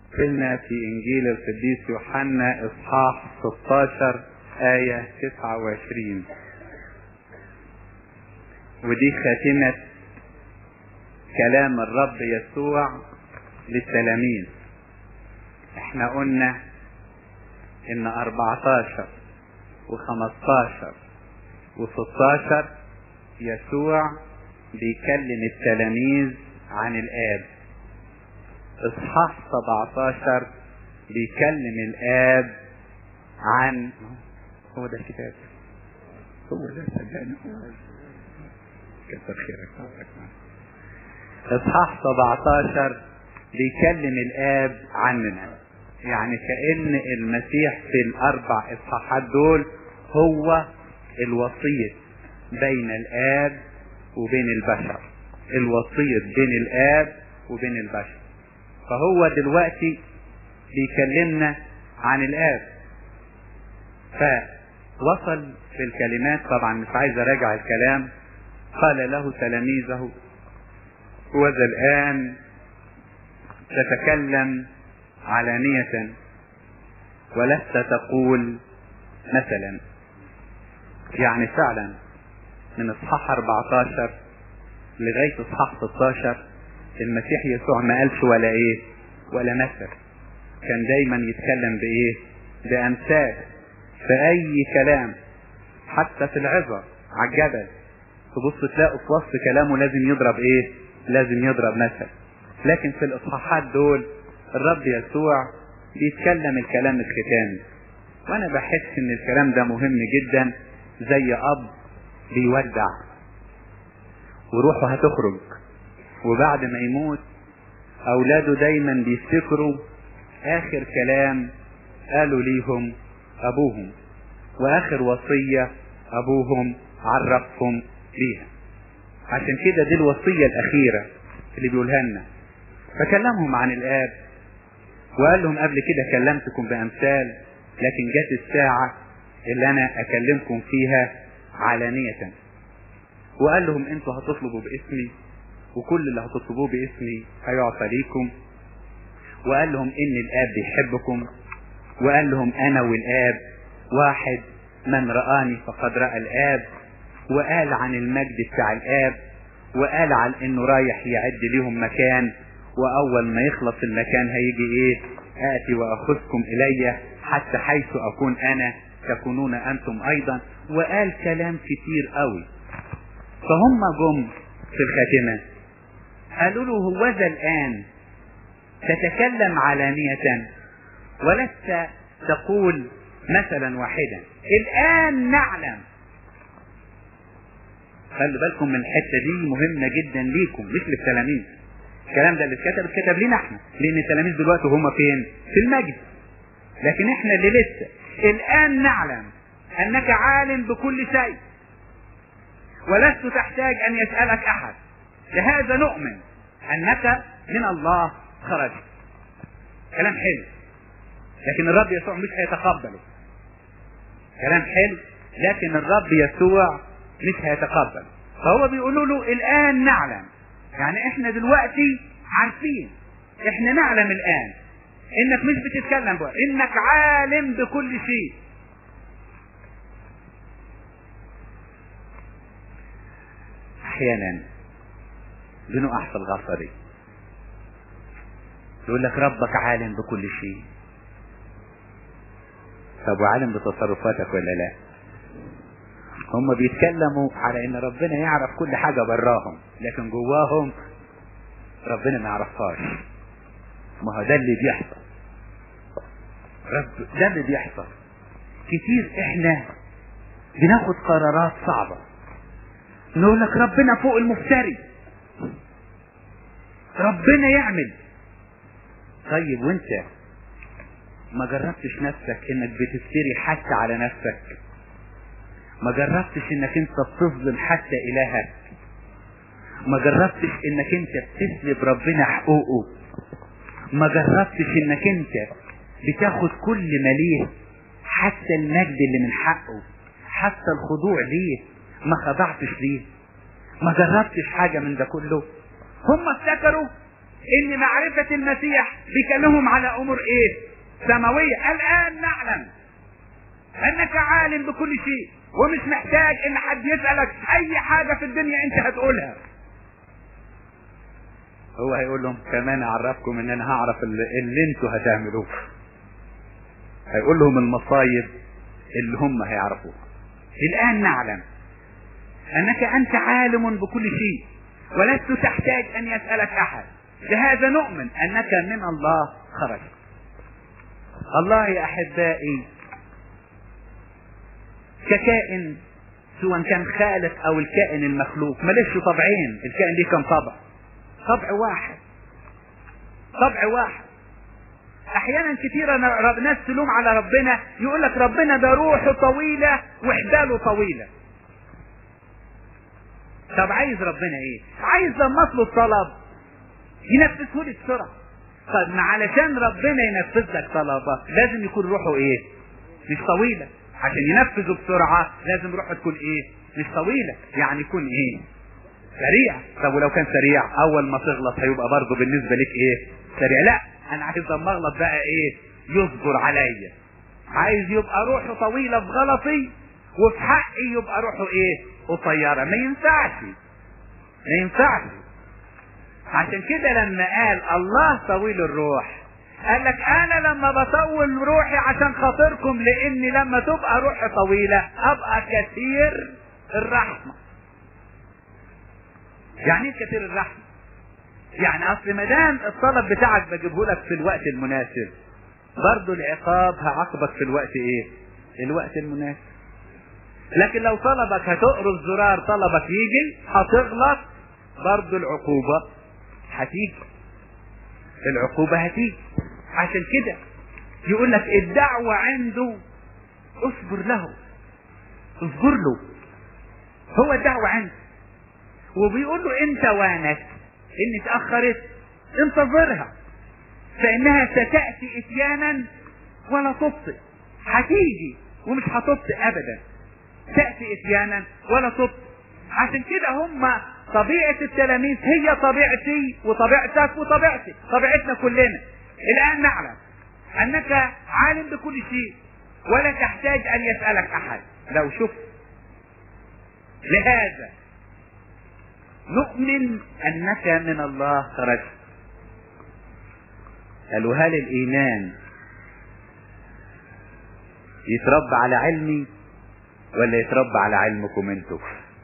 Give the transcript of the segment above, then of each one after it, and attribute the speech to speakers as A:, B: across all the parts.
A: قلنا في إنجيل القديس يوحنا إصحاح 16 آية 29 ودي خاتمة كلام الرب يسوع للتلاميذ احنا قلنا ان 14 و15 و16 يسوع بيكلم التلاميذ عن الآب اصحاح 17 بيكلم الآب عن هو ده الكتاب هو ده صدقني كتر خيرك اصحاح 17 بيكلم الآب عننا يعني كأن المسيح في الأربع إصحاحات دول هو الوسيط بين الآب وبين البشر الوسيط بين الآب وبين البشر فهو دلوقتي بيكلمنا عن الآب فوصل في الكلمات طبعا مش عايز أراجع الكلام قال له تلاميذه وذا الآن تتكلم علانية ولست تقول مثلا يعني فعلا من اصحاح 14 لغاية اصحاح 16 المسيح يسوع ما قالش ولا ايه ولا مثل كان دايما يتكلم بايه بامثال في اي كلام حتى في العظة على الجبل تبص تلاقوا في وسط كلامه لازم يضرب ايه لازم يضرب مثل لكن في الاصحاحات دول الرب يسوع بيتكلم الكلام الختامي وانا بحس ان الكلام ده مهم جدا زي اب بيودع وروحه هتخرج وبعد ما يموت اولاده دايما بيفتكروا اخر كلام قالوا ليهم ابوهم واخر وصية ابوهم عرفهم بيها عشان كده دي الوصية الاخيرة اللي بيقولها لنا فكلمهم عن الاب وقال لهم قبل كده كلمتكم بامثال لكن جت الساعة اللي انا اكلمكم فيها علانية وقال لهم انتوا هتطلبوا باسمي وكل اللي هتطلبوه باسمي هيعطى ليكم وقال لهم ان الاب بيحبكم وقال لهم انا والاب واحد من رآني فقد رأى الاب وقال عن المجد بتاع الاب وقال عن انه رايح يعد ليهم مكان واول ما يخلص المكان هيجي ايه اتي واخذكم الي حتى حيث اكون انا تكونون انتم ايضا وقال كلام كتير قوي فهم جم في الخاتمة قالوا له هوذا الآن تتكلم علانية ولست تقول مثلا واحدا الآن نعلم خلي بالكم من الحتة دي مهمة جدا ليكم مش للتلاميذ الكلام ده اللي اتكتب اتكتب لينا احنا لان التلاميذ دلوقتي هم فين في المجد لكن احنا اللي لسه الان نعلم انك عالم بكل شيء ولست تحتاج ان يسألك احد لهذا نؤمن انك من الله خرجت كلام حلو لكن الرب يسوع مش هيتقبله كلام حلو لكن الرب يسوع مش هيتقبل فهو بيقولوا له الان نعلم يعني احنا دلوقتي عارفين احنا نعلم الان انك مش بتتكلم بقى انك عالم بكل شيء احيانا بنقع في الغلطه دي يقول لك ربك عالم بكل شيء طب وعالم بتصرفاتك ولا لا هم بيتكلموا على ان ربنا يعرف كل حاجة براهم لكن جواهم ربنا ما يعرفهاش ما هو ده اللي بيحصل رب ده اللي بيحصل كتير احنا بناخد قرارات صعبة نقول لك ربنا فوق المفتري ربنا يعمل طيب وانت ما جربتش نفسك انك بتفتري حتى على نفسك ما جربتش انك انت بتظلم حتى الهك ما جربتش انك انت بتسلب ربنا حقوقه ما جربتش انك انت بتاخد كل ما ليه حتى المجد اللي من حقه حتى الخضوع ليه ما خضعتش ليه ما جربتش حاجة من ده كله هم افتكروا ان معرفة المسيح بيكلمهم على امور ايه سماوية الان نعلم انك عالم بكل شيء ومش محتاج ان حد يسألك اي حاجة في الدنيا انت هتقولها هو هيقول لهم كمان اعرفكم ان انا هعرف اللي, اللي انتوا هتعملوه هيقول لهم المصايب اللي هم هيعرفوها الان نعلم انك انت عالم بكل شيء ولست تحتاج ان يسألك احد لهذا نؤمن انك من الله خرجت الله يا احبائي ككائن سواء كان خالق او الكائن المخلوق ملش طبعين الكائن ليه كم طبع طبع واحد طبع واحد احيانا كثيرة ناس تلوم على ربنا يقول لك ربنا ده روحه طويلة وحباله طويلة طب عايز ربنا ايه عايز لما اطلب طلب ينفذه لي بسرعة طب ما علشان ربنا ينفذ لك طلبك لازم يكون روحه ايه مش طويلة عشان ينفذه بسرعة لازم روحه تكون ايه مش طويلة يعني يكون ايه سريع طب ولو كان سريع اول ما تغلط هيبقى برضه بالنسبة لك ايه سريع لا انا عايز لما اغلط بقى ايه يصبر عليا عايز يبقى روحه طويلة في غلطي وفي حقي يبقى روحه ايه قصيرة ما ينفعش ما ينفعش عشان كده لما قال الله طويل الروح قال لك انا لما بطول روحي عشان خاطركم لاني لما تبقى روحي طويلة ابقى كثير الرحمة يعني ايه كثير الرحمة يعني اصل ما دام الطلب بتاعك بجيبه لك في الوقت المناسب برضه العقاب هعاقبك في الوقت ايه الوقت المناسب لكن لو طلبك هتقرص زرار طلبك يجي هتغلط برضه العقوبة هتيجي العقوبة هتيجي عشان كده يقول لك الدعوة عنده اصبر له اصبر له هو الدعوة عنده وبيقول له انت وانك ان اتأخرت انتظرها فانها ستأتي اتيانا ولا تبطئ هتيجي ومش هتبطئ ابدا تأتي اتيانا ولا تبطئ عشان كده هم طبيعة التلاميذ هي طبيعتي وطبيعتك وطبيعتي طبيعتنا كلنا الآن نعلم أنك عالم بكل شيء ولا تحتاج أن يسألك أحد لو شفت لهذا نؤمن أنك من الله خرجت قالوا هل الإيمان يتربى على علمي ولا يتربى على علمكم انتم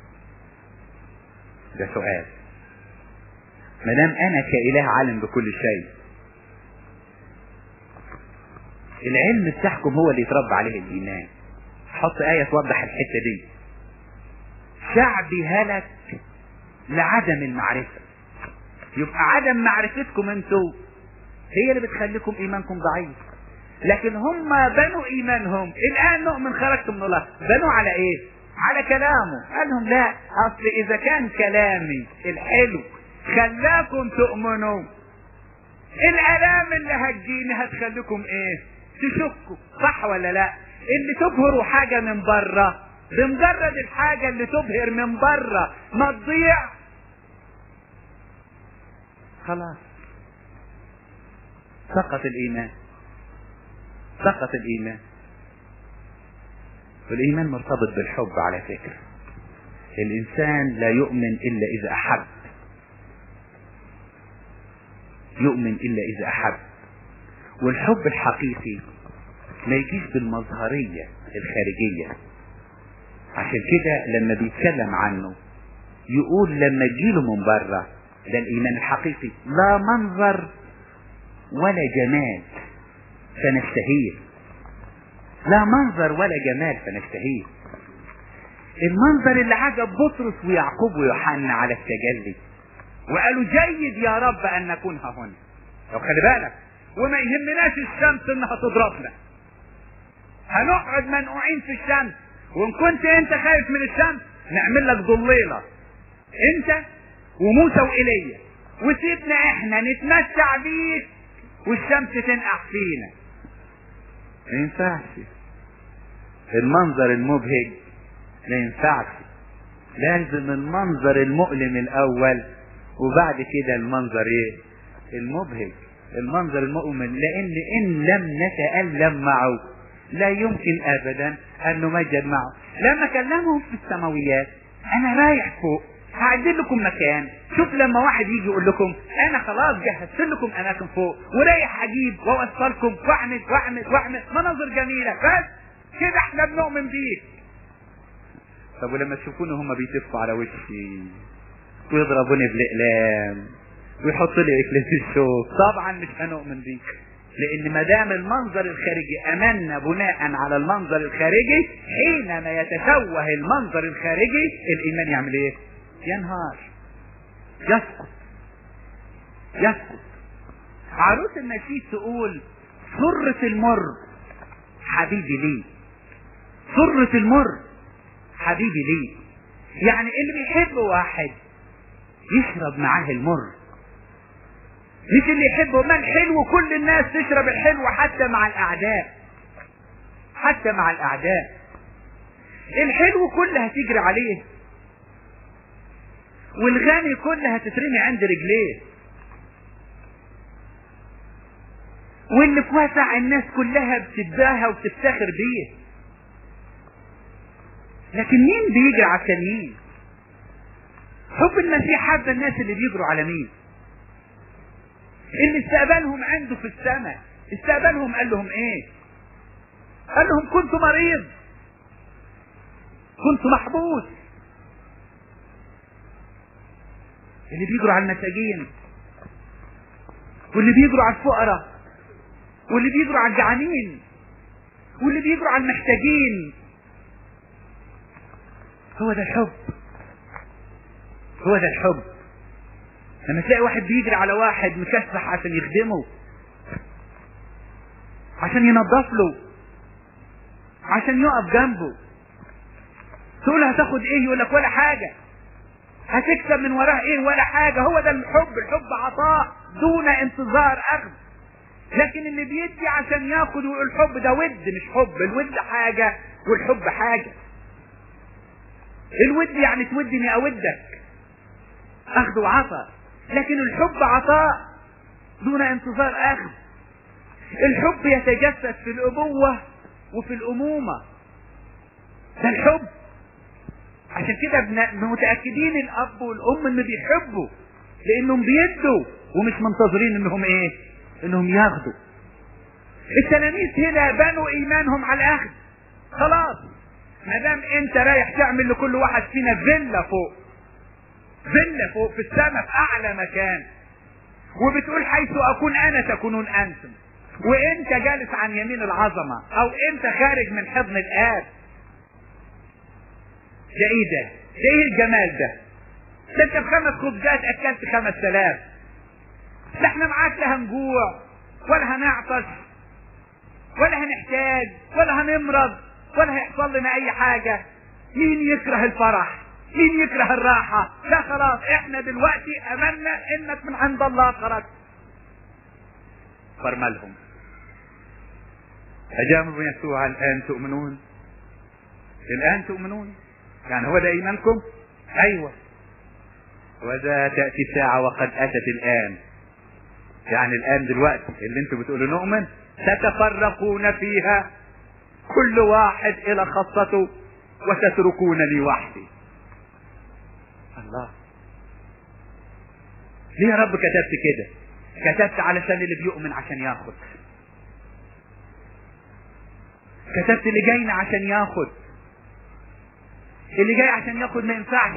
A: ده سؤال ما دام انا كاله عالم بكل شيء العلم بتاعكم هو اللي يتربى عليه الايمان حط ايه توضح الحته دي شعبي هلك لعدم المعرفه يبقى عدم معرفتكم انتوا هي اللي بتخليكم ايمانكم ضعيف لكن هم بنوا ايمانهم الان نؤمن خرجتم من الله بنوا على ايه على كلامه قال لهم لا اصل اذا كان كلامي الحلو خلاكم تؤمنوا الالام اللي هتجيني هتخليكم ايه تشكوا صح ولا لا اللي تبهروا حاجة من بره بمجرد الحاجة اللي تبهر من بره ما تضيع خلاص سقط الايمان سقط الايمان والايمان مرتبط بالحب على فكرة الانسان لا يؤمن الا اذا احب يؤمن الا اذا احب والحب الحقيقي ما يجيش بالمظهرية الخارجية عشان كده لما بيتكلم عنه يقول لما تجيله من بره ده الايمان الحقيقي لا منظر ولا جمال فنشتهيه لا منظر ولا جمال فنشتهيه المنظر اللي عجب بطرس ويعقوب ويوحنا على التجلي وقالوا جيد يا رب ان نكون ها هنا لو خلي بالك وما يهمناش الشمس انها تضربنا هنقعد منقوعين في الشمس وان كنت انت خايف من الشمس نعمل لك ضليلة انت وموسى وإيليا وسيبنا احنا نتمتع بيك والشمس تنقع فينا ما ينفعش المنظر المبهج ما ينفعش لازم المنظر المؤلم الاول وبعد كده المنظر ايه المبهج المنظر المؤمن لان ان لم نتألم معه لا يمكن ابدا ان نمجد معه لما كلمهم في السماويات انا رايح فوق هعدل لكم مكان شوف لما واحد يجي يقول لكم انا خلاص جهزت لكم اماكن فوق ورايح اجيب واوصلكم واعمل واعمل واعمل مناظر جميله بس كده احنا بنؤمن بيك طب ولما تشوفوني هم بيتفوا على وشي ويضربوني بالاقلام ويحطوا لي اكليل في الشوك طبعا مش هنؤمن بيك لان ما دام المنظر الخارجي امنا بناء على المنظر الخارجي حينما يتشوه المنظر الخارجي الايمان يعمل ايه ينهار يسقط يسقط عروس النشيد تقول سرة المر حبيبي ليه سرة المر حبيبي ليه يعني اللي بيحب واحد يشرب معاه المر مش اللي يحبه ما الحلو كل الناس تشرب الحلو حتى مع الاعداء حتى مع الاعداء الحلو كله هتجري عليه والغني كله هتترمي عند رجليه واللي في واسع الناس كلها بتتباهى وتفتخر بيه لكن مين بيجري على التانيين حب المسيح حب الناس اللي بيجروا على مين اللي استقبلهم عنده في السماء استقبلهم قال لهم ايه قال لهم كنت مريض كنت محبوس اللي بيجروا على المساجين واللي بيجروا على الفقراء واللي بيجروا على الجعانين واللي بيجروا على المحتاجين هو ده الحب هو ده الحب لما تلاقي واحد بيجري على واحد مكسح عشان يخدمه عشان ينظف له عشان يقف جنبه تقول له هتاخد ايه يقول لك ولا حاجة هتكسب من وراه ايه ولا حاجة هو ده الحب الحب عطاء دون انتظار اخذ لكن اللي بيدي عشان ياخد ويقول الحب ده ود مش حب الود حاجة والحب حاجة الود يعني تودني اودك اخذ وعطاء لكن الحب عطاء دون انتظار اخذ الحب يتجسد في الابوة وفي الامومة ده الحب عشان كده متأكدين الاب والام ان بيحبوا لانهم بيدوا ومش منتظرين انهم ايه انهم ياخدوا التلاميذ هنا بنوا ايمانهم على الاخذ خلاص ما دام انت رايح تعمل لكل واحد فينا فيلا فوق فيلا فوق في السماء في اعلى مكان وبتقول حيث اكون انا تكونون انتم وانت جالس عن يمين العظمة او انت خارج من حضن الاب ده ايه ده ده ايه الجمال ده ده انت بخمس خبزات اكلت خمس تلاف لا احنا معاك لا هنجوع ولا هنعطش ولا هنحتاج ولا هنمرض ولا هيحصل لنا اي حاجة مين يكره الفرح مين يكره الراحة لا خلاص احنا دلوقتي امنا انك من عند الله خرجت فرملهم اجابوا يسوع الان تؤمنون الان تؤمنون يعني هو ده ايمانكم ايوه وذا تأتي ساعة وقد اتت الان يعني الان دلوقتي اللي انتوا بتقولوا نؤمن تتفرقون فيها كل واحد الى خاصته وتتركونني وحدي الله ليه يا رب كتبت كده كتبت علشان اللي بيؤمن عشان ياخد كتبت اللي جاينا عشان ياخد اللي جاي عشان ياخد ما ينفعش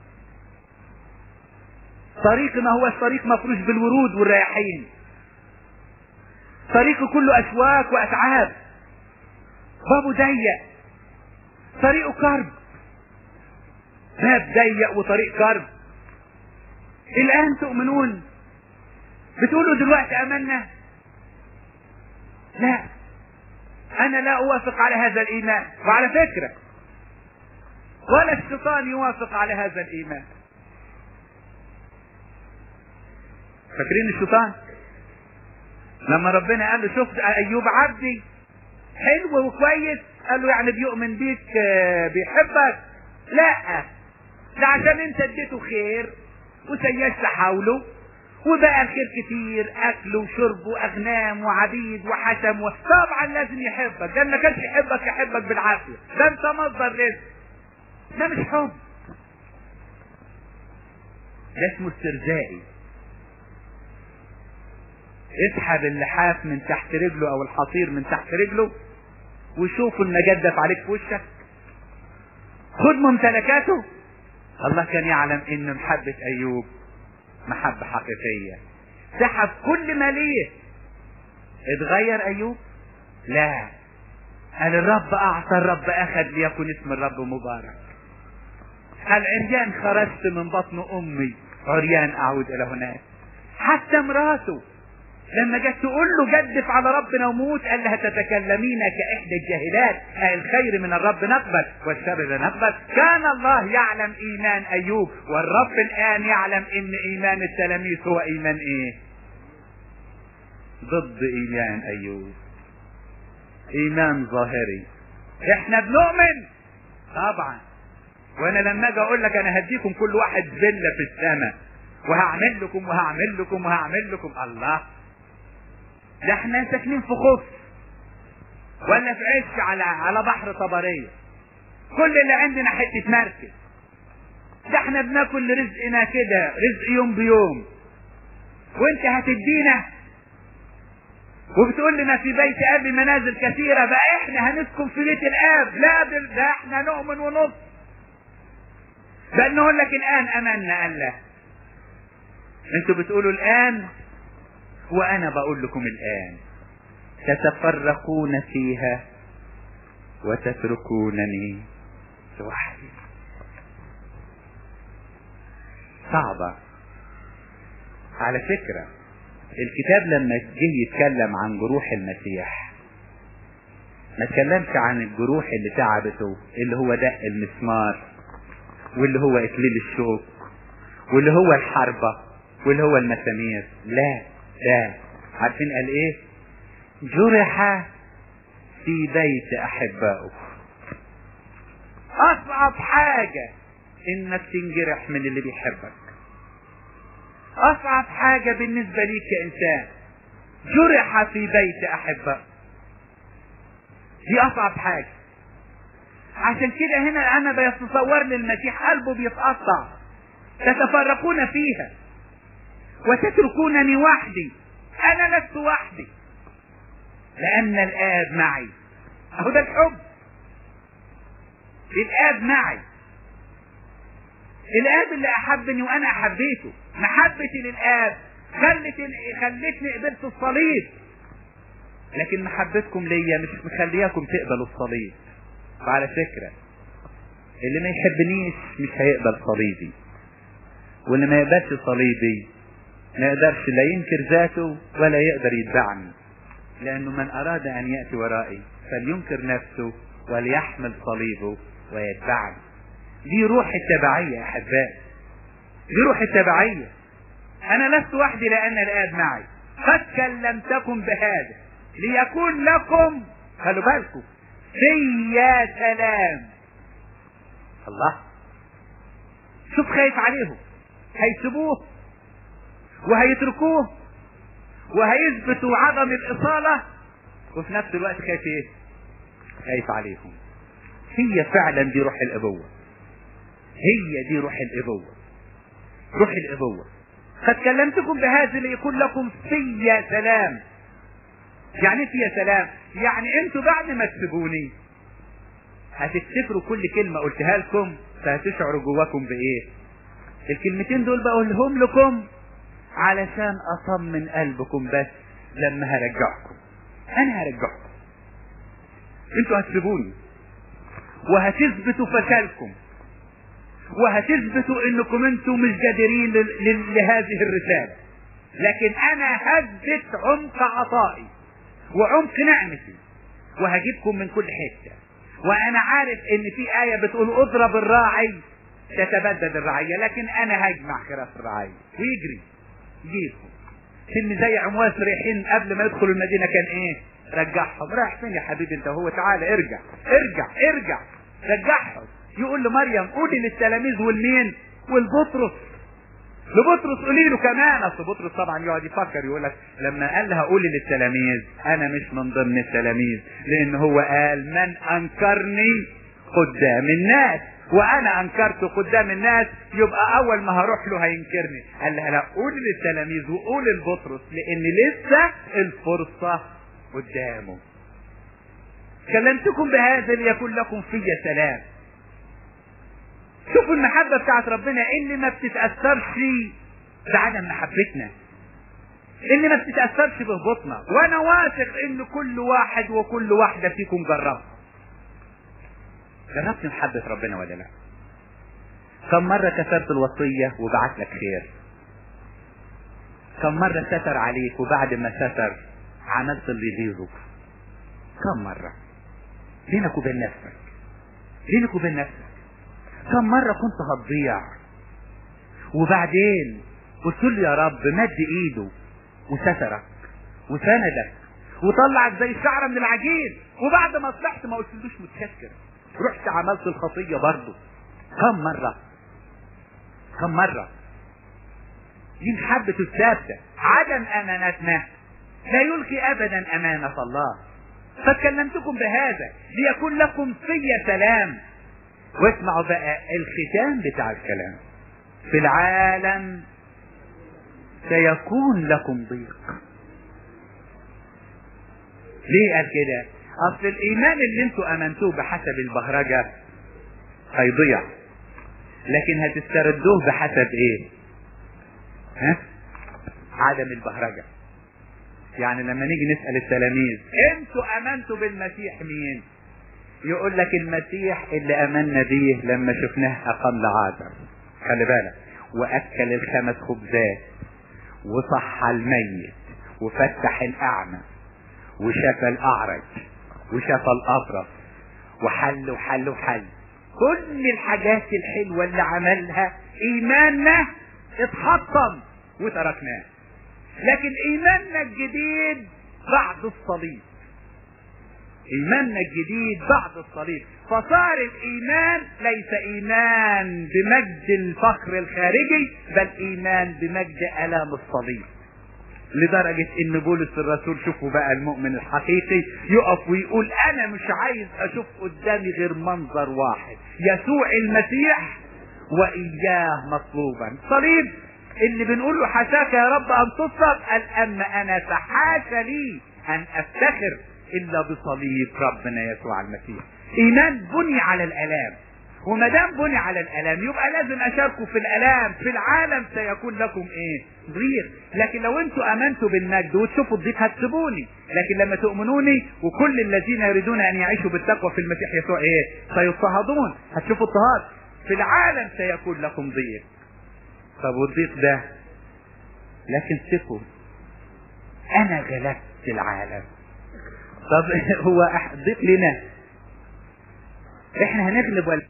A: طريقنا هو الطريق مفروش بالورود والرياحين طريقه كله اشواك واتعاب بابه ضيق طريقه كرب باب ضيق وطريق كرب الان تؤمنون بتقولوا دلوقتي امنا لا انا لا اوافق على هذا الايمان وعلى فكرة ولا الشيطان يوافق على هذا الايمان فاكرين الشيطان لما ربنا قال له شفت ايوب عبدي حلو وكويس قال له يعني بيؤمن بيك بيحبك لا ده عشان انت اديته خير وسيست حوله وبقى الخير كتير اكل وشرب واغنام وعبيد وحشم و... طبعا لازم يحبك ده ما كانش يحبك يحبك بالعافيه ده انت مصدر رزق ده مش حب ده اسمه استرزائي اسحب اللحاف من تحت رجله او الحصير من تحت رجله وشوف المجدف عليك في وشك خد ممتلكاته الله كان يعلم ان محبة ايوب محبة حقيقية سحب كل ما ليه اتغير ايوب لا قال الرب اعطى الرب اخذ ليكن اسم الرب مبارك قال عريان خرجت من بطن امي عريان اعود الى هناك حتى مراته لما جت تقول له جدف على ربنا وموت قال لها تتكلمين كإحدى الجاهلات الخير من الرب نقبل والشر لا نقبل كان الله يعلم إيمان أيوب والرب الآن يعلم إن إيمان التلاميذ هو إيمان إيه ضد إيمان أيوب إيمان ظاهري إحنا بنؤمن طبعا وأنا لما أجي أقول لك أنا هديكم كل واحد فيلا في السماء وهعمل لكم وهعمل لكم وهعمل لكم الله ده احنا ساكنين في خف ولا في عش على على بحر طبريه كل اللي عندنا حته مركب ده احنا بناكل رزقنا كده رزق يوم بيوم وانت هتدينا وبتقول لنا في بيت ابي منازل كثيره بقى احنا هنسكن في بيت الاب لا ده احنا نؤمن ونص بل نقول لك الان امنا قال لا انتوا بتقولوا الان وانا بقول لكم الان تتفرقون فيها وتتركونني لوحدي صعبة على فكرة الكتاب لما جه يتكلم عن جروح المسيح ما اتكلمش عن الجروح اللي تعبته اللي هو دق المسمار واللي هو اكليل الشوك واللي هو الحربة واللي هو المسامير لا لا عارفين قال ايه جرح في بيت احبائه اصعب حاجة انك تنجرح من اللي بيحبك اصعب حاجة بالنسبة ليك كانسان جرح في بيت احبائه دي اصعب حاجة عشان كده هنا انا بيتصور لي المسيح قلبه بيتقطع تتفرقون فيها وتتركونني وحدي انا لست وحدي لان الاب معي اهو ده الحب الاب معي الاب اللي احبني وانا احبيته محبتي للاب خلت خلتني قبلت الصليب لكن محبتكم ليا مش مخلياكم تقبلوا الصليب وعلى فكرة اللي ما يحبنيش مش هيقبل صليبي واللي ما يقبلش صليبي ما يقدرش لا ينكر ذاته ولا يقدر يتبعني لأنه من أراد أن يأتي ورائي فلينكر نفسه وليحمل صليبه ويتبعني دي روح التبعية يا أحبائي دي روح التبعية أنا لست وحدي لأن الآب معي قد كلمتكم بهذا ليكون لكم خلوا بالكم في سلام الله شوف خايف عليهم هيسيبوه وهيتركوه وهيثبتوا عدم الإصالة وفي نفس الوقت خايف ايه خايف عليهم هي فعلا دي روح الأبوة هي دي روح الأبوة روح الأبوة قد كلمتكم بهذا ليكون لكم في سلام يعني في سلام يعني انتوا بعد ما تسيبوني هتفتكروا كل كلمة قلتها لكم فهتشعروا جواكم بايه الكلمتين دول بقولهم لكم علشان اطمن قلبكم بس لما هرجعكم انا هرجعكم انتوا هتسيبوني وهتثبتوا فشلكم وهتثبتوا انكم انتوا مش قادرين لهذه الرسالة لكن انا هثبت عمق عطائي وعمق نعمتي وهجيبكم من كل حتة وانا عارف ان في آية بتقول اضرب الراعي تتبدد الرعية لكن انا هجمع خراف الرعية ويجري جيبهم سن زي عمواس رايحين قبل ما يدخلوا المدينة كان ايه رجعهم رايح فين يا حبيبي انت هو تعالى ارجع ارجع ارجع رجعهم يقول لمريم قولي للتلاميذ والمين والبطرس لبطرس قولي له كمان اصل بطرس طبعا يقعد يفكر يقول لك لما قال لها قولي للتلاميذ انا مش من ضمن التلاميذ لان هو قال من انكرني قدام الناس وانا انكرته قدام الناس يبقى اول ما هروح له هينكرني قال لها لا قولي للتلاميذ وقولي لبطرس لان لسه الفرصه قدامه كلمتكم بهذا ليكن لكم في سلام شوفوا المحبة بتاعت ربنا اللي ما بتتأثرش بعدم محبتنا اللي ما بتتأثرش بهبوطنا وانا واثق ان كل واحد وكل واحدة فيكم جرب جربت محبة ربنا ولا لا كم مرة كسرت الوصية وبعت لك خير كم مرة ستر عليك وبعد ما ستر عملت اللي يغيظك كم مرة بينك وبين نفسك بينك وبين نفسك كم مرة كنت هتضيع وبعدين قلت له يا رب مد ايده وسترك وسندك وطلعك زي الشعرة من العجين وبعد ما طلعت ما قلتلوش متشكر رحت عملت الخطية برضه كم مرة كم مرة دي محبة الثابتة عدم أمانتنا لا يلقي أبدا أمانة الله فكلمتكم بهذا ليكون لكم في سلام واسمعوا بقى الختام بتاع الكلام في العالم سيكون لكم ضيق ليه قال كده اصل الايمان اللي انتوا امنتوه بحسب البهرجة هيضيع لكن هتستردوه بحسب ايه ها عدم البهرجة يعني لما نيجي نسأل التلاميذ انتوا امنتوا بالمسيح مين يقول لك المسيح اللي امنا بيه لما شفناه اقام لعازر خلي بالك واكل الخمس خبزات وصح الميت وفتح الاعمى وشفى الاعرج وشفى الابرص وحل وحل وحل كل الحاجات الحلوة اللي عملها ايماننا اتحطم وتركناه لكن ايماننا الجديد بعد الصليب ايماننا الجديد بعد الصليب فصار الايمان ليس ايمان بمجد الفخر الخارجي بل ايمان بمجد الام الصليب لدرجة ان بولس الرسول شوفوا بقى المؤمن الحقيقي يقف ويقول انا مش عايز اشوف قدامي غير منظر واحد يسوع المسيح واياه مطلوبا صليب اللي بنقول له حشاك يا رب ان تصلب قال اما انا فحاش لي ان افتخر الا بصليب ربنا يسوع المسيح ايمان بني على الالام وما دام بني على الالام يبقى لازم اشاركه في الالام في العالم سيكون لكم ايه ضيق لكن لو انتوا امنتوا بالمجد وتشوفوا الضيق هتسيبوني لكن لما تؤمنوني وكل الذين يريدون ان يعيشوا بالتقوى في المسيح يسوع ايه سيضطهدون هتشوفوا اضطهاد في العالم سيكون لكم ضيق طب والضيق ده لكن ثقوا انا غلبت العالم طب هو ضيق لنا احنا هنغلب ولا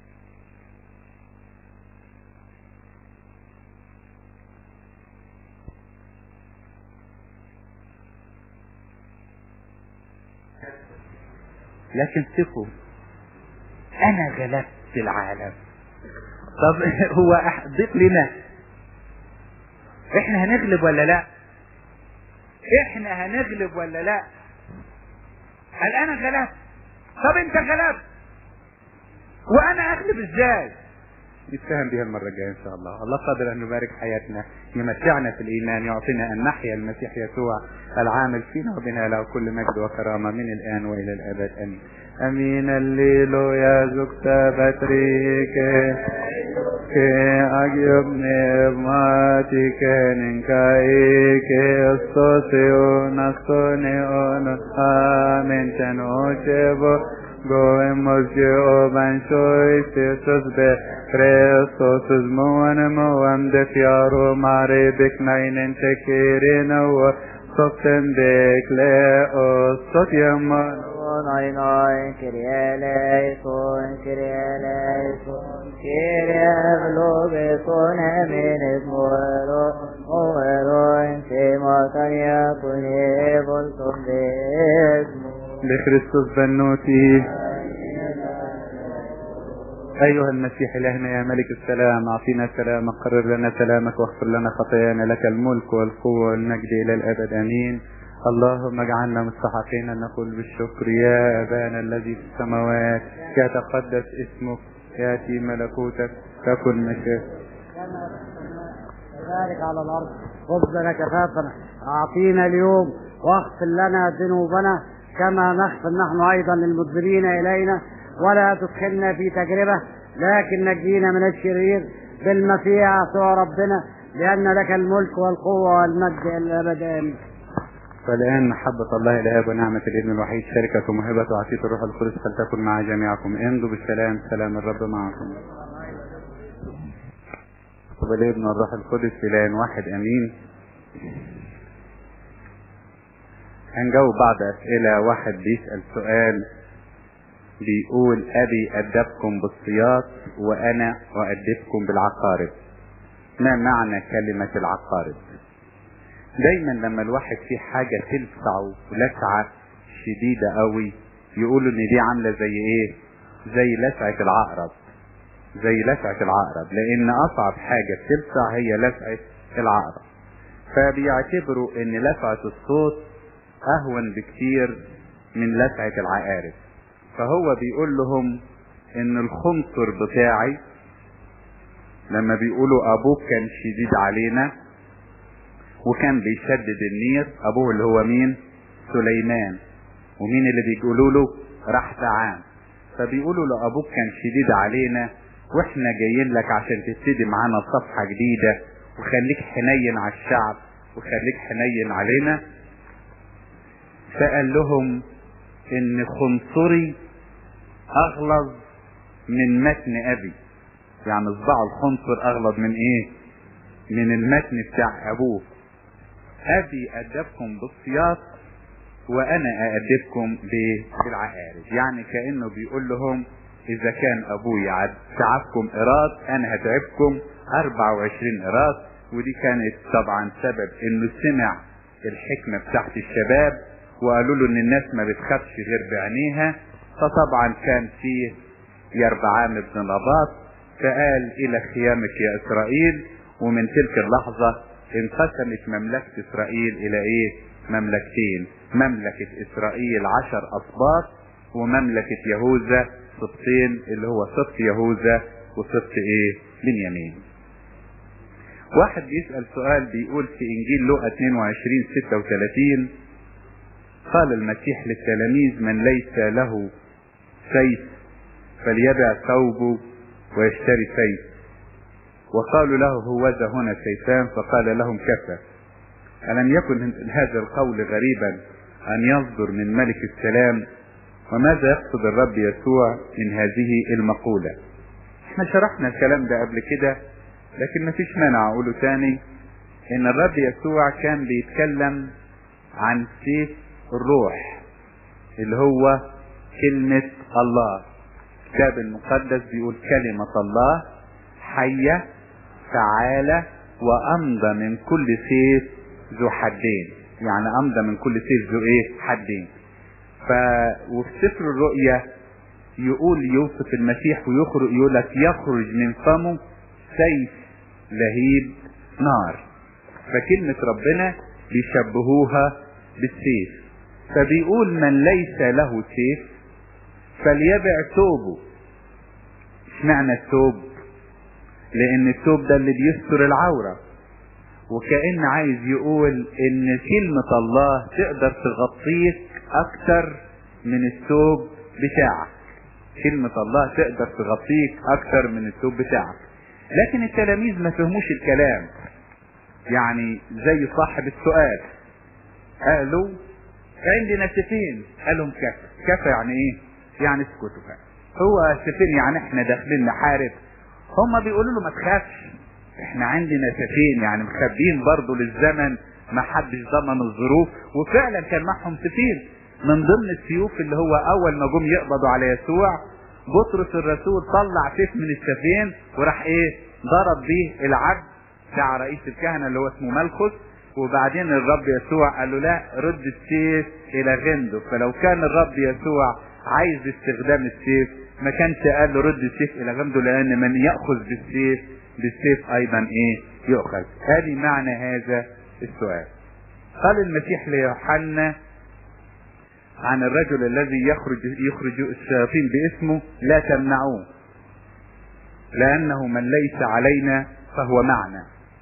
A: لكن ثقوا انا غلبت العالم طب هو ضيق لنا احنا هنغلب ولا لا احنا هنغلب ولا لا هل انا غلبت طب انت غلبت وانا اغلب ازاي نتفهم بها المرة الجاية إن شاء الله الله قادر أن يبارك حياتنا يمتعنا في الإيمان يعطينا أن نحيا المسيح يسوع العامل فينا وبنا له كل مجد وكرامة من الآن وإلى الأبد أمين أمين الليل يا زكتا بتريك كي أجيب نعماتي كننكاي كي أستوسيو نستونيو آمين تنوشبو Goemos Jehovah shoy Tesus be Christos moan moam de fiaro mare beknainen tekirina wa Soften bekle o sotyam
B: Noi noi, Kyrie eleison, Kyrie eleison, Kyrie vlogeson eminis muero, muero in sema taria kune volton desmo.
A: لخريستوس بنوتي أيها المسيح إلهنا يا ملك السلام أعطينا سلامك قرر لنا سلامك واغفر لنا خطايانا لك الملك والقوة والمجد إلى الأبد آمين اللهم اجعلنا مستحقين أن نقول بالشكر يا أبانا الذي في السماوات يتقدس اسمك يأتي ملكوتك تكن مشيئتك
B: كذلك على الأرض خبزنا كفافنا أعطينا اليوم واغفر لنا ذنوبنا كما نغفر نحن أيضا للمذنبين إلينا ولا تدخلنا في تجربة لكن نجينا من الشرير بالمسيح يسوع ربنا لأن لك الملك والقوة والمجد إلى الأبد آمين
A: فالآن محبة الله الآب ونعمة الابن الوحيد شركة وموهبة وعطية الروح القدس فلتكن مع جميعكم امضوا بالسلام سلام الرب معكم وبالابن والروح القدس إله واحد أمين هنجاوب بعض أسئلة واحد بيسأل سؤال بيقول أبي أدبكم بالصياط وأنا أؤدبكم بالعقارب ما معنى كلمة العقارب دايما لما الواحد في حاجة تلسعه لسعة شديدة قوي يقولوا ان دي عاملة زي ايه زي لسعة العقرب زي لسعة العقرب لان اصعب حاجة بتلسع هي لسعة العقرب فبيعتبروا ان لسعة الصوت اهون بكتير من لسعة العقارب فهو بيقول لهم ان الخنصر بتاعي لما بيقولوا ابوك كان شديد علينا وكان بيشدد النير ابوه اللي هو مين سليمان ومين اللي بيقولوا له رحتعان فبيقولوا له ابوك كان شديد علينا واحنا جايين لك عشان تبتدي معانا صفحة جديدة وخليك حنين على الشعب وخليك حنين علينا فقال لهم ان خنصري اغلظ من متن ابي يعني صباع الخنصر اغلظ من ايه من المتن بتاع ابوه ابي ادبكم بالسياط وانا اادبكم بالعقارب يعني كانه بيقول لهم اذا كان ابويا تعبكم ايراد انا هتعبكم 24 ايراد ودي كانت طبعا سبب انه سمع الحكمة بتاعت الشباب وقالوا له ان الناس ما بتخافش غير بعينيها فطبعا كان فيه يربعام بن نباط فقال الى خيامك يا اسرائيل ومن تلك اللحظة انقسمت مملكة اسرائيل الى ايه مملكتين مملكة اسرائيل عشر اسباط ومملكة يهوذا سبطين اللي هو سبط يهوذا وسبط ايه بنيامين واحد بيسأل سؤال بيقول في انجيل لوقا 22 36 قال المسيح للتلاميذ من ليس له سيف فليبع ثوبه ويشتري سيف وقالوا له هوذا هنا سيفان فقال لهم كفى ألم يكن هذا القول غريبا أن يصدر من ملك السلام وماذا يقصد الرب يسوع من هذه المقولة احنا شرحنا الكلام ده قبل كده لكن مفيش مانع اقوله تاني ان الرب يسوع كان بيتكلم عن سيف الروح اللي هو كلمة الله الكتاب المقدس بيقول كلمة الله حية فعالة وأمضى من كل سيف ذو حدين يعني أمضى من كل سيف ذو إيه حدين ف وفي سفر الرؤيا يقول يوصف المسيح ويخرج يقول لك يخرج من فمه سيف لهيب نار فكلمة ربنا بيشبهوها بالسيف فبيقول من ليس له سيف فليبع ثوبه اشمعنى الثوب لان الثوب ده اللي بيستر العورة وكأن عايز يقول ان كلمة الله تقدر تغطيك اكتر من الثوب بتاعك كلمة الله تقدر تغطيك اكتر من الثوب بتاعك لكن التلاميذ ما فهموش الكلام يعني زي صاحب السؤال قالوا عندنا سفين قال لهم كفى كفى يعني ايه يعني اسكتوا بقى هو سفين يعني احنا داخلين نحارب هما بيقولوا له ما تخافش احنا عندنا سفين يعني مخبين برضه للزمن ما حدش ضمن الظروف وفعلا كان معهم سفين من ضمن السيوف اللي هو اول ما جم يقبضوا على يسوع بطرس الرسول طلع سيف من السفين وراح ايه ضرب بيه العبد بتاع رئيس الكهنة اللي هو اسمه ملخص وبعدين الرب يسوع قال له لا رد السيف الى غنده فلو كان الرب يسوع عايز استخدام السيف ما كانش قال له رد السيف الى غمده لان من ياخذ بالسيف بالسيف ايضا ايه يؤخذ هذه معنى هذا السؤال قال المسيح ليوحنا عن الرجل الذي يخرج يخرج الشياطين باسمه لا تمنعوه لانه من ليس علينا فهو معنا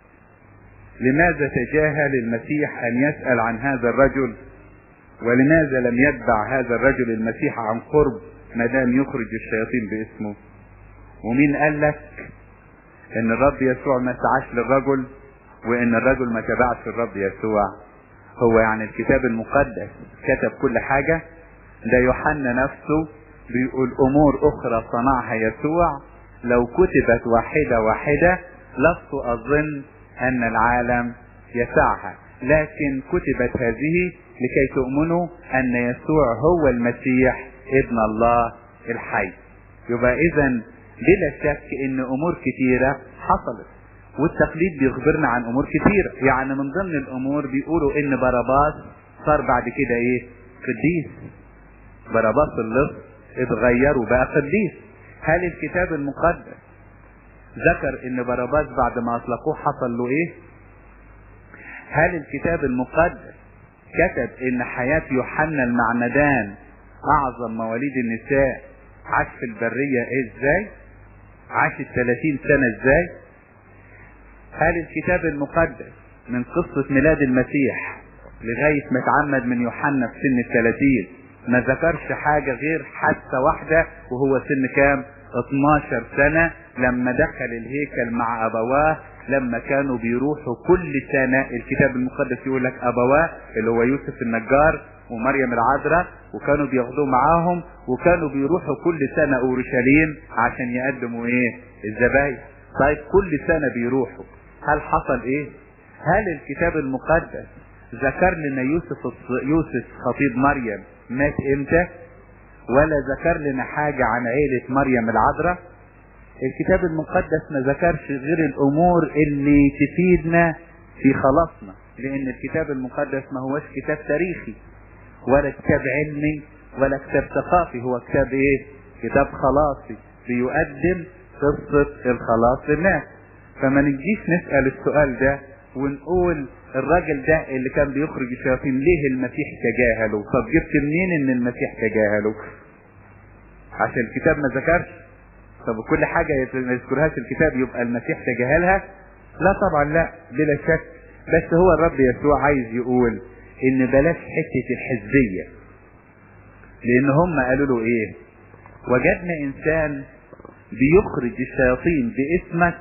A: لماذا تجاهل المسيح ان يسال عن هذا الرجل ولماذا لم يتبع هذا الرجل المسيح عن قرب ما دام يخرج الشياطين باسمه ومين قال لك ان الرب يسوع ما سعاش للرجل وان الرجل ما تبعش الرب يسوع هو يعني الكتاب المقدس كتب كل حاجة ده يوحنا نفسه بيقول امور اخرى صنعها يسوع لو كتبت واحدة واحدة لست اظن ان العالم يسعها لكن كتبت هذه لكي تؤمنوا ان يسوع هو المسيح ابن الله الحي يبقى اذا بلا شك ان امور كتيرة حصلت والتقليد بيخبرنا عن امور كتيرة يعني من ضمن الامور بيقولوا ان باراباس صار بعد كده ايه قديس باراباس اللص اتغير وبقى قديس هل الكتاب المقدس ذكر ان باراباس بعد ما اطلقوه حصل له ايه هل الكتاب المقدس كتب ان حياة يوحنا المعمدان اعظم مواليد النساء عاش في البرية ايه ازاي عاش الثلاثين سنة ازاي هل الكتاب المقدس من قصة ميلاد المسيح لغاية ما اتعمد من يوحنا في سن الثلاثين ما ذكرش حاجة غير حادثة واحدة وهو سن كام 12 سنة لما دخل الهيكل مع أبواه لما كانوا بيروحوا كل سنة الكتاب المقدس يقول لك أبواه اللي هو يوسف النجار ومريم العذراء وكانوا بياخدوه معاهم وكانوا بيروحوا كل سنة أورشليم عشان يقدموا إيه الذبايح طيب كل سنة بيروحوا هل حصل إيه هل الكتاب المقدس ذكر لنا يوسف يوسف خطيب مريم مات امتى ولا ذكر لنا حاجة عن عيلة مريم العذراء الكتاب المقدس ما ذكرش غير الامور اللي تفيدنا في خلاصنا لان الكتاب المقدس ما هوش كتاب تاريخي ولا كتاب علمي ولا كتاب ثقافي هو كتاب ايه كتاب خلاصي بيقدم قصة الخلاص للناس فما نجيش نسأل السؤال ده ونقول الراجل ده اللي كان بيخرج الشياطين ليه المسيح تجاهله طب جبت منين ان المسيح تجاهله عشان الكتاب ما ذكرش طب كل حاجة ما يذكرهاش الكتاب يبقى المسيح تجاهلها لا طبعا لا بلا شك بس هو الرب يسوع عايز يقول ان بلاش حتة الحزبية لان هم قالوا له ايه وجدنا انسان بيخرج الشياطين باسمك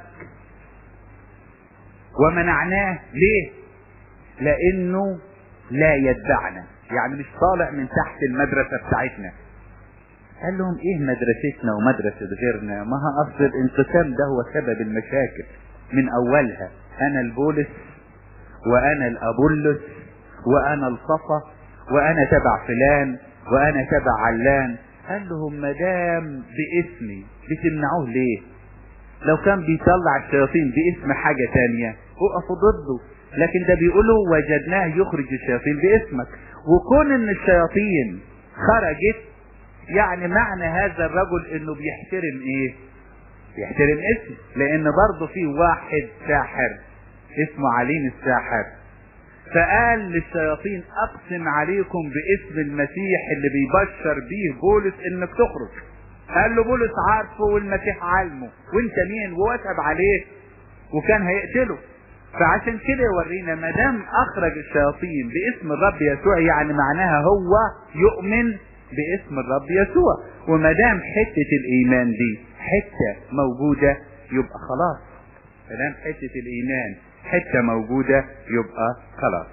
A: ومنعناه ليه لانه لا يتبعنا يعني مش طالع من تحت المدرسة بتاعتنا قال لهم ايه مدرستنا ومدرسة غيرنا ما هو اصل الانقسام ده هو سبب المشاكل من اولها انا البولس وانا الابولس وانا الصفا وانا تبع فلان وانا تبع علان قال لهم مدام باسمي بتمنعوه ليه لو كان بيطلع الشياطين باسم حاجة تانية وقفوا ضده لكن ده بيقولوا وجدناه يخرج الشياطين باسمك وكون ان الشياطين خرجت يعني معنى هذا الرجل انه بيحترم ايه بيحترم اسم لان برضه في واحد ساحر اسمه عليم الساحر فقال للشياطين اقسم عليكم باسم المسيح اللي بيبشر بيه بولس انك تخرج قال له بولس عارفه والمسيح عالمه وانت مين ووثب عليه وكان هيقتله فعشان كده يورينا ما دام اخرج الشياطين باسم الرب يسوع يعني معناها هو يؤمن باسم الرب يسوع وما دام حته الايمان دي حته موجوده يبقى خلاص ما دام حته الايمان حته موجوده يبقى خلاص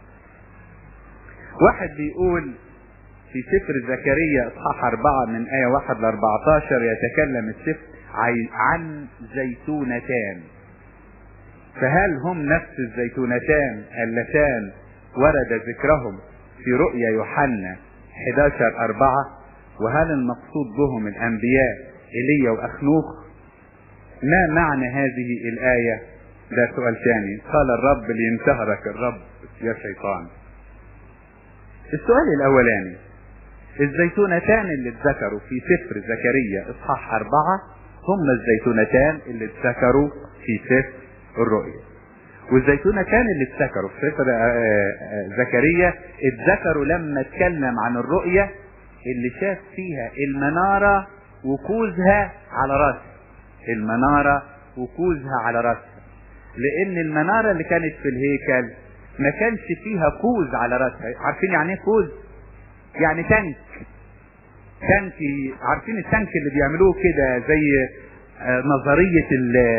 A: واحد بيقول في سفر زكريا اصحاح أربعة من آية واحد لأربعتاشر يتكلم السفر عن زيتونتان فهل هم نفس الزيتونتان اللتان ورد ذكرهم في رؤيا يوحنا 11 أربعة وهل المقصود بهم الأنبياء إيليا وأخنوخ ما معنى هذه الآية ده سؤال ثاني قال الرب لينتهرك الرب يا شيطان السؤال الأولاني الزيتونتان اللي اتذكروا في سفر زكريا اصحاح اربعة هم الزيتونتان اللي اتذكروا في سفر الرؤيا والزيتونتان اللي اتذكروا في سفر زكريا اتذكروا لما اتكلم عن الرؤيا اللي شاف فيها المنارة وكوزها على راسها المنارة وكوزها على راسها لان المنارة اللي كانت في الهيكل ما كانش فيها كوز على راسها عارفين يعني ايه كوز يعني تانك تانك عارفين التانك اللي بيعملوه كده زي نظرية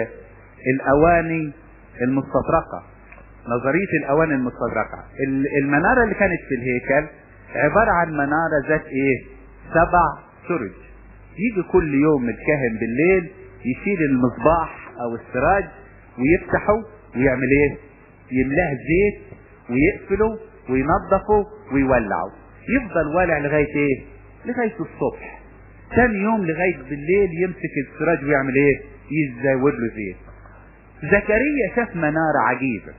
A: الاواني المستطرقة نظرية الاواني المستطرقة المنارة اللي كانت في الهيكل عبارة عن منارة ذات ايه سبع سرج يجي كل يوم الكاهن بالليل يشيل المصباح او السراج ويفتحه ويعمل ايه يملاه زيت ويقفله وينظفه ويولعه يفضل والع لغاية ايه لغاية الصبح ثاني يوم لغاية بالليل يمسك السراج ويعمل ايه يزود له زيت زكريا شاف منارة عجيبة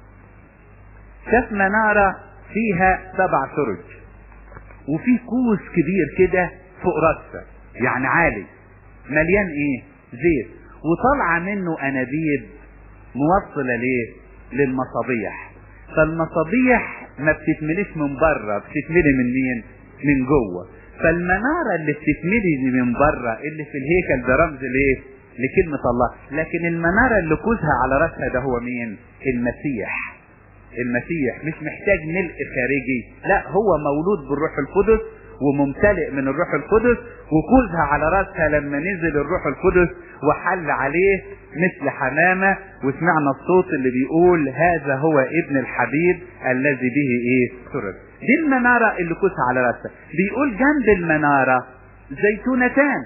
A: شاف منارة فيها سبع سرج وفي كوز كبير كده فوق راسها يعني عالي مليان ايه زيت وطالعة منه انابيب موصلة ليه للمصابيح فالمصابيح ما بتتمليش من بره بتتملي من مين من جوه فالمنارة اللي بتتملي من بره اللي في الهيكل ده رمز ليه لكلمة الله لكن المنارة اللي كوزها على راسها ده هو مين المسيح المسيح مش محتاج ملء خارجي لا هو مولود بالروح القدس وممتلئ من الروح القدس وكوزها على راسها لما نزل الروح القدس وحل عليه مثل حمامة وسمعنا الصوت اللي بيقول هذا هو ابن الحبيب الذي به ايه سرد دي المنارة اللي كوزها على راسها بيقول جنب المنارة زيتونتان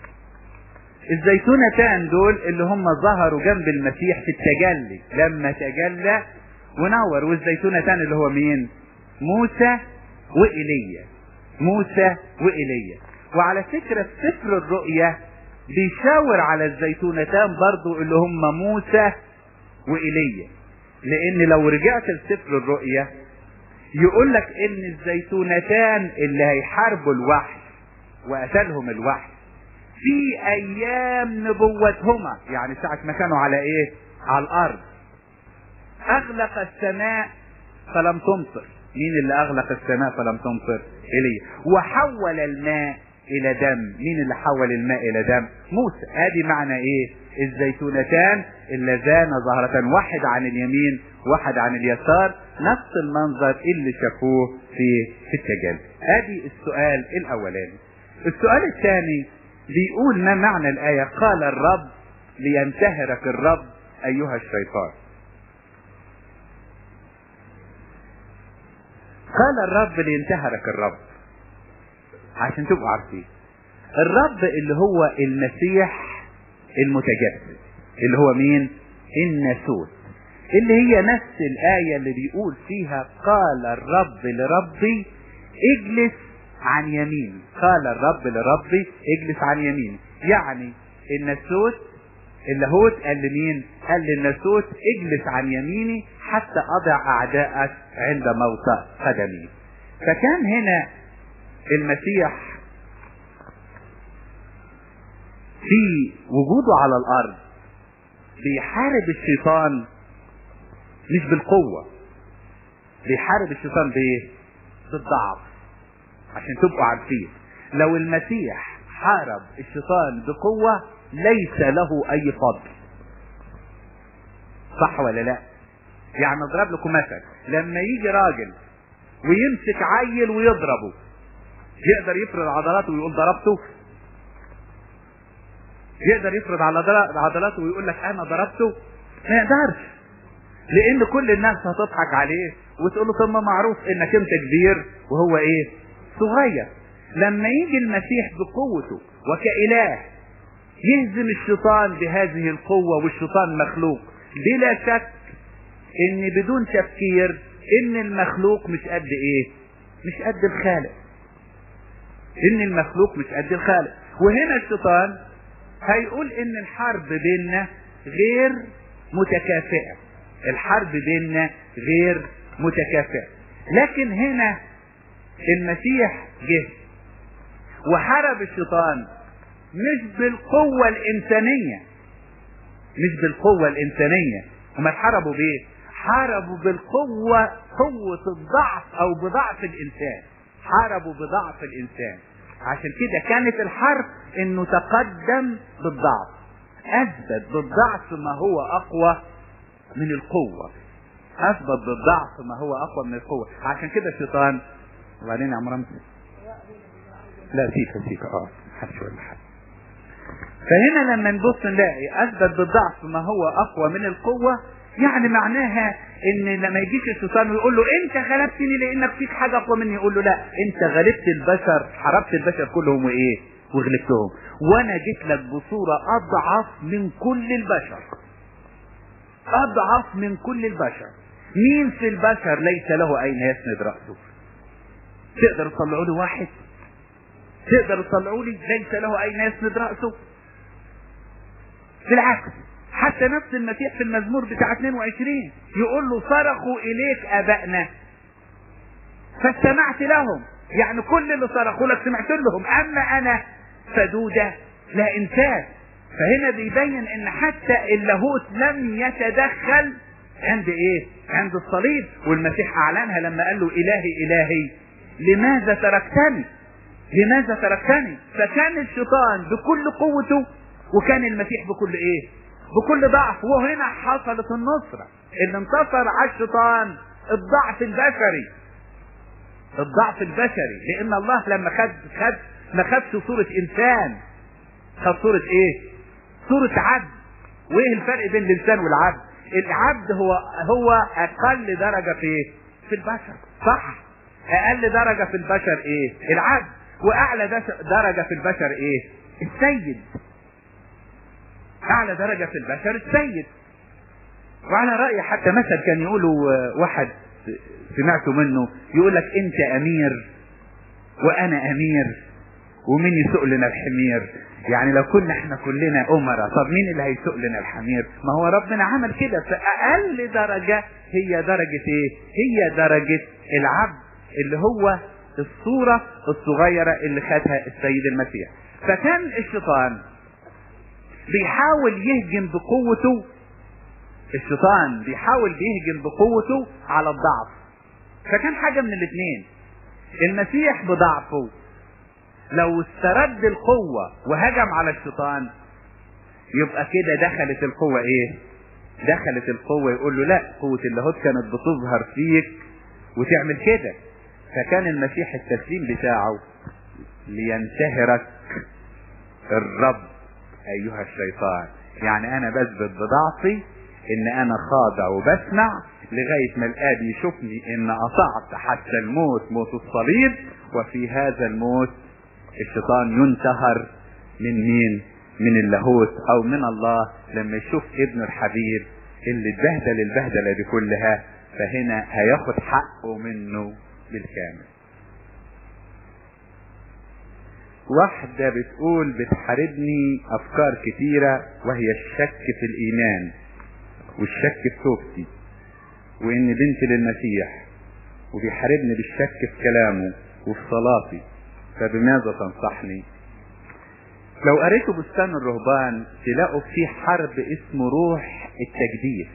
A: الزيتونتان دول اللي هم ظهروا جنب المسيح في التجلي لما تجلى ونور والزيتونتان اللي هو مين موسى وإيليا موسى وإيليا وعلى فكرة في سفر الرؤيا بيشاور على الزيتونتان برضو اللي هم موسى وإيليا لان لو رجعت لسفر الرؤيا يقول لك ان الزيتونتان اللي هيحاربوا الوحش وقتلهم الوحش في ايام نبوتهما يعني ساعة ما كانوا على ايه على الارض اغلق السماء فلم تمطر مين اللي اغلق السماء فلم تمطر ايليا وحول الماء الى دم مين اللي حول الماء الى دم موسى ادي معنى ايه الزيتونتان اللذان ظهرتان واحد عن اليمين واحد عن اليسار نفس المنظر اللي شافوه في في التجلي ادي السؤال الاولاني السؤال الثاني بيقول ما معنى الايه قال الرب لينتهرك الرب ايها الشيطان قال الرب لينتهرك الرب عشان تبقوا عارفين الرب اللي هو المسيح المتجسد اللي هو مين الناسوت اللي هي نفس الآية اللي بيقول فيها قال الرب لربي اجلس عن يميني قال الرب لربي اجلس عن يميني يعني الناسوت اللاهوت قال لمين قال للناسوت اجلس عن يميني حتى اضع اعدائك عند موطأ قدمي فكان هنا المسيح في وجوده على الارض بيحارب الشيطان مش بالقوة بيحارب الشيطان بايه بالضعف عشان تبقوا عارفين لو المسيح حارب الشيطان بقوة ليس له اي فضل صح ولا لا يعني اضرب لكم مثل لما يجي راجل ويمسك عيل ويضربه يقدر يفرض عضلاته ويقول ضربته يقدر يفرض على عضلاته ويقول لك انا ضربته ما يقدرش لان كل الناس هتضحك عليه وتقول له طب ما معروف انك انت كبير وهو ايه صغير لما يجي المسيح بقوته وكإله يهزم الشيطان بهذه القوة والشيطان مخلوق بلا شك ان بدون تفكير ان المخلوق مش قد ايه مش قد الخالق ان المخلوق مش قد الخالق وهنا الشيطان هيقول ان الحرب بيننا غير متكافئة الحرب بيننا غير متكافئة لكن هنا المسيح جه وحارب الشيطان مش بالقوة الإنسانية مش بالقوة الإنسانية هما حاربوا بإيه؟ حاربوا بالقوة قوة الضعف أو بضعف الإنسان حاربوا بضعف الإنسان عشان كده كانت الحرب إنه تقدم بالضعف أثبت بالضعف ما هو أقوى من القوة أثبت بالضعف ما هو أقوى من القوة عشان كده الشيطان وبعدين يا عم رمزي لا سيكا سيكا اه محدش ولا حاجة فهنا لما نبص نلاقي اثبت بالضعف ما هو اقوى من القوة يعني معناها ان لما يجيش الشيطان ويقول له انت غلبتني لانك فيك حاجة اقوى مني يقول له لا انت غلبت البشر حاربت البشر كلهم وايه وغلبتهم وانا جيت لك بصورة اضعف من كل البشر اضعف من كل البشر مين في البشر ليس له اين يسند رأسه تقدر تطلعوا لي واحد تقدر تطلعوا لي ليس له اين يسند رأسه بالعكس حتى نفس المسيح في المزمور بتاع 22 يقول له صرخوا اليك ابائنا فاستمعت لهم يعني كل اللي صرخوا لك سمعت لهم اما انا فدودة لا انسان فهنا بيبين ان حتى اللاهوت لم يتدخل عند ايه عند الصليب والمسيح اعلنها لما قال له الهي الهي لماذا تركتني لماذا تركتني فكان الشيطان بكل قوته وكان المسيح بكل ايه بكل ضعف وهنا حصلت النصرة اللي انتصر على الشيطان الضعف البشري الضعف البشري لان الله لما خد خد ما خدش صورة انسان خد صورة ايه صورة عبد وايه الفرق بين الانسان والعبد العبد هو هو اقل درجة في ايه في البشر صح اقل درجة في البشر ايه العبد واعلى درجة في البشر ايه السيد اعلى درجة في البشر السيد وعلى رأي حتى مثل كان يقوله واحد سمعته منه يقول لك انت امير وانا امير ومين يسوق لنا الحمير يعني لو كنا احنا كلنا امراء طب مين اللي هيسوق لنا الحمير ما هو ربنا عمل كده فاقل درجة هي درجة ايه هي درجة العبد اللي هو الصورة الصغيرة اللي خدها السيد المسيح فكان الشيطان بيحاول يهجم بقوته الشيطان بيحاول بيهجم بقوته على الضعف فكان حاجة من الاثنين المسيح بضعفه لو استرد القوة وهجم على الشيطان يبقى كده دخلت القوة ايه دخلت القوة يقول له لا قوة اللاهوت كانت بتظهر فيك وتعمل كده فكان المسيح التسليم بتاعه لينتهرك الرب ايها الشيطان يعني انا بثبت بضعفي ان انا خاضع وبسمع لغاية ما الاب يشوفني ان اطعت حتى الموت موت الصليب وفي هذا الموت الشيطان ينتهر من مين من اللاهوت او من الله لما يشوف ابنه الحبيب اللي اتبهدل البهدلة دي كلها فهنا هياخد حقه منه بالكامل واحدة بتقول بتحاربني افكار كتيرة وهي الشك في الايمان والشك في توبتي وان بنتي للمسيح وبيحاربني بالشك في كلامه وفي صلاتي فبماذا تنصحني لو قريتوا بستان الرهبان تلاقوا في حرب اسمه روح التجديد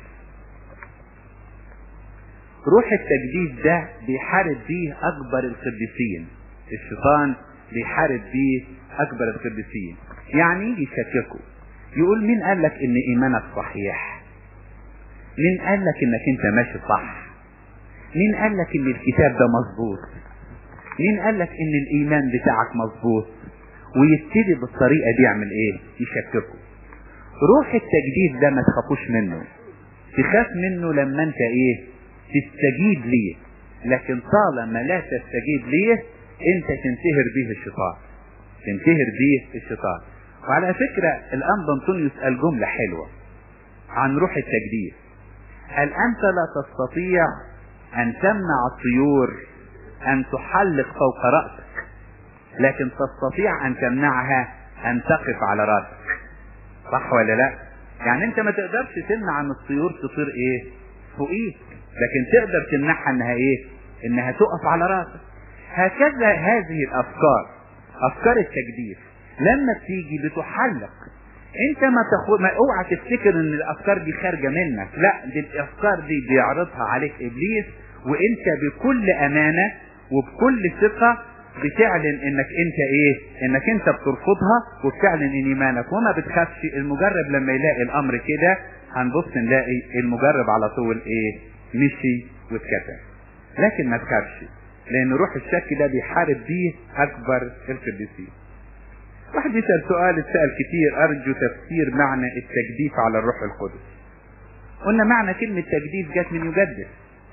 A: روح التجديد ده بيحارب بيه اكبر القديسين الشيطان بيحارب بيه اكبر القديسين يعني يجي يشككوا يقول مين قال لك ان ايمانك صحيح مين قال لك انك انت ماشي صح مين قال لك ان الكتاب ده مظبوط مين قال لك ان الايمان بتاعك مظبوط ويبتدي بالطريقه دي يعمل ايه يشككوا روح التجديد ده ما تخافوش منه تخاف منه لما انت ايه تستجيب ليه لكن طالما لا تستجيب ليه انت تنتهر به الشيطان تنتهر به الشيطان وعلى فكرة الأنبا أنطونيوس قال جملة حلوة عن روح التجديد قال أنت لا تستطيع أن تمنع الطيور أن تحلق فوق رأسك لكن تستطيع أن تمنعها أن تقف على رأسك صح ولا لا يعني أنت ما تقدرش تمنع أن الطيور تطير إيه فوقيك لكن تقدر تمنعها أنها إيه إنها تقف على رأسك هكذا هذه الأفكار افكار التجديف لما بتيجي بتحلق انت ما تاخد ما اوعى تفتكر ان الافكار دي خارجه منك لا دي الافكار دي بيعرضها عليك ابليس وانت بكل امانه وبكل ثقه بتعلن انك انت ايه انك انت بترفضها وبتعلن ان ايمانك وما بتخافش المجرب لما يلاقي الامر كده هنبص نلاقي المجرب على طول ايه مشي واتكتب لكن ما تخافش لان روح الشك ده بيحارب بيه اكبر القديسين واحد يسأل سؤال اتسأل كتير ارجو تفسير معنى التجديف على الروح القدس قلنا معنى كلمة تجديف جت من يجدف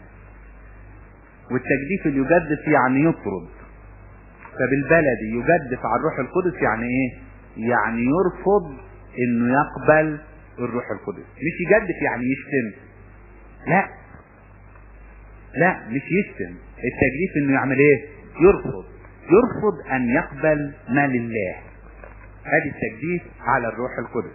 A: والتجديف اللي يجدف يعني يطرد فبالبلدي يجدف على الروح القدس يعني ايه يعني يرفض انه يقبل الروح القدس مش يجدف يعني يشتم لا لا مش يشتم التجديف انه يعمل ايه يرفض يرفض ان يقبل ما لله ادي التجديف على الروح القدس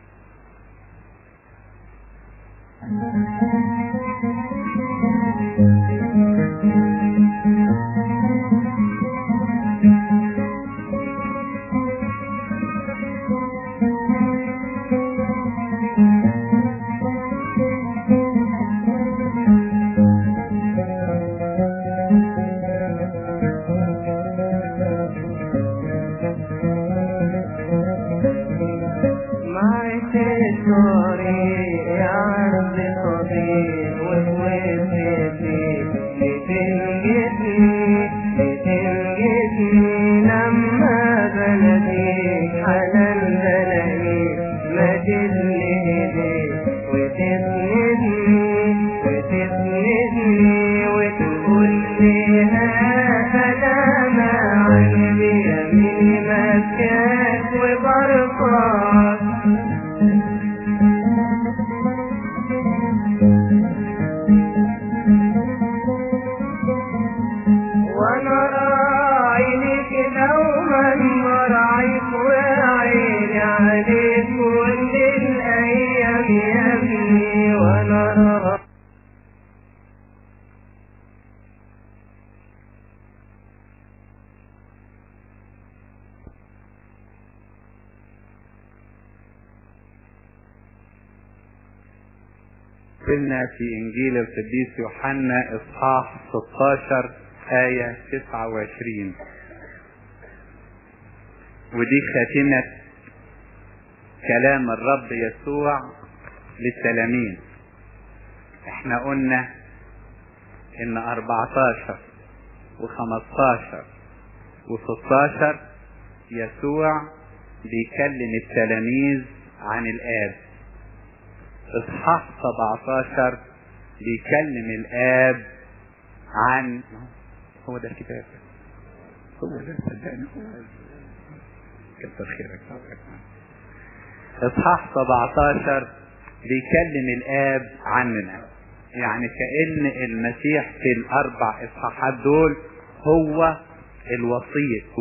C: معك الطريق يا عرض خطير وتوفيتي بتنجدني بتنجدني لما بلديك حنان بلديك مددني ايديك وتسندني وتسندني وتقول لي هذا ما عندي يميني مسكاك وبرفعك وانا راعيك دوما وراعيك وعيني عليك كل الايام يا ابني وانا راعيك
A: كنا في انجيل القديس يوحنا اصحاح 16 آية 29 ودي خاتمة كلام الرب يسوع للتلاميذ احنا قلنا ان 14 و15 و16 يسوع بيكلم التلاميذ عن الآب اصحاح 17 بيكلم الاب عن هو ده الكتاب هو ده صدقني هو كتر خيرك اصحاح 17 بيكلم الاب عننا يعني كأن المسيح في الاربع اصحاحات دول هو الوسيط